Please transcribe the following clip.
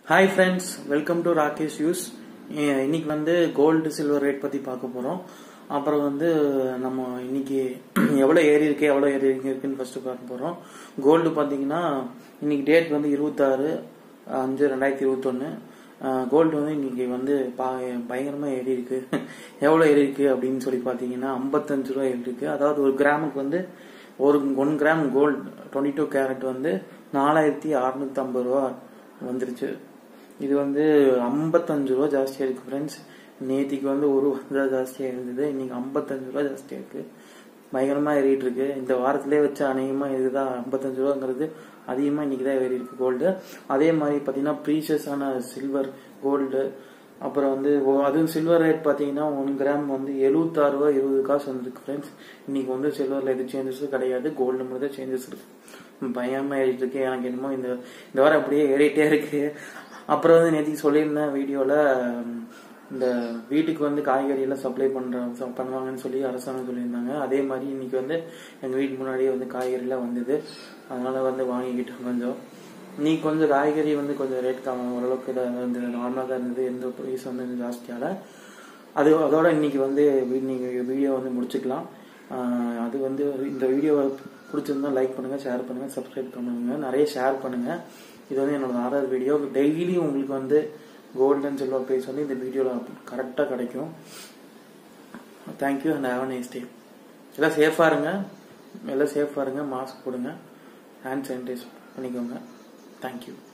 hi friends welcome to Rakesh யூஸ் இன்னைக்கு வந்து கோல்டு சில்வர் ரேட் பற்றி பார்க்க போகிறோம் அப்புறம் வந்து நம்ம இன்னைக்கு எவ்வளோ ஏறி இருக்கு எவ்வளோ ஏறி இருக்குன்னு ஃபர்ஸ்ட் பார்க்க போகிறோம் கோல்டு பார்த்தீங்கன்னா இன்னைக்கு டேட் வந்து இருபத்தாறு அஞ்சு ரெண்டாயிரத்தி இருபத்தொன்று கோல்டு வந்து இன்னைக்கு வந்து பா பயங்கரமாக ஏறி இருக்கு எவ்வளோ ஏறி இருக்கு அப்படின்னு சொல்லி பார்த்தீங்கன்னா ஐம்பத்தஞ்சு ரூபா ஏறி இருக்கு அதாவது ஒரு கிராமுக்கு வந்து ஒரு one gram gold twenty two carat வந்து நாலாயிரத்தி அறுநூத்தி ஐம்பது ரூபா வந்துருச்சு இது வந்து ஐம்பத்தஞ்சு ரூபா ஜாஸ்தியா இருக்கு ஃப்ரெண்ட்ஸ் நேத்திக்கு வந்து ஒரு ரூபா ஜாஸ்தியா இருந்தது இன்னைக்கு ஐம்பத்தஞ்சு ரூபா ஜாஸ்தியா இருக்கு பயங்கரமா ஏறிட்டு இருக்கு இந்த வாரத்திலே வச்சு அநேகமா இதுதான் ஐம்பத்தஞ்சு ரூபாங்கிறது அதிகமா இன்னைக்கு தான் ஏறி இருக்கு கோல்டு அதே மாதிரி பாத்தீங்கன்னா ப்ரீஷியஸான சில்வர் கோல்டு அப்புறம் வந்து ஒ- அதுவும் சில்வர் ரேட் பார்த்தீங்கன்னா ஒன் கிராம் வந்து எழுபத்தாறு ரூபா இருபது காசு வந்திருக்கு ஃப்ரெண்ட்ஸ் இன்னைக்கு வந்து சில்வரில் எது சேஞ்சஸ் கிடையாது கோல்டு மட்டும் தான் சேஞ்சஸ் இருக்கு பயமா ஏறிட்டு இருக்கு எனக்கு என்னமோ இந்த இந்த வாரம் அப்படியே ஏறிட்டே இருக்கு அப்புறம் வந்து நேற்றுக்கு சொல்லியிருந்தேன் வீடியோவில் இந்த வீட்டுக்கு வந்து காய்கறி எல்லாம் சப்ளை பண்ற பண்ணுவாங்கன்னு சொல்லி அரசாங்கம் சொல்லியிருந்தாங்க அதே மாதிரி இன்னைக்கு வந்து எங்க வீட்டு முன்னாடியே வந்து காய்கறி எல்லாம் வந்தது அதனால வந்து வாங்கிக்கிட்டோம் கொஞ்சம் நீ கொஞ்சம் காய்கறி வந்து கொஞ்சம் ரேட் கம்மி ஓரளவுக்கு இதாக வந்து நார்மலாக தான் இருந்தது எந்த ப்ரைஸ் வந்து ஜாஸ்தியால அது அதோட இன்னைக்கு வந்து வீ- நீங்க வீடியோ வந்து முடிச்சுக்கலாம் ஆஹ் அது வந்து இந்த வீடியோ பிடிச்சிருந்தா லைக் பண்ணுங்க ஷேர் பண்ணுங்க சப்ஸ்கிரைப் பண்ணுங்க நிறைய ஷேர் பண்ணுங்க இது வந்து என்னோட ஆறாவது வீடியோ டெய்லி உங்களுக்கு வந்து கோல்டன் சில்வர் ப்ரைஸ் வந்து இந்த வீடியோவில் கரெக்டாக கிடைக்கும் thank you and have nice day எல்லாம் சேஃபாக இருங்க எல்லாம் சேஃபாக இருங்க மாஸ்க் போடுங்க ஹேண்ட் சானிடைஸ் பண்ணிக்கோங்க தேங்க்யூ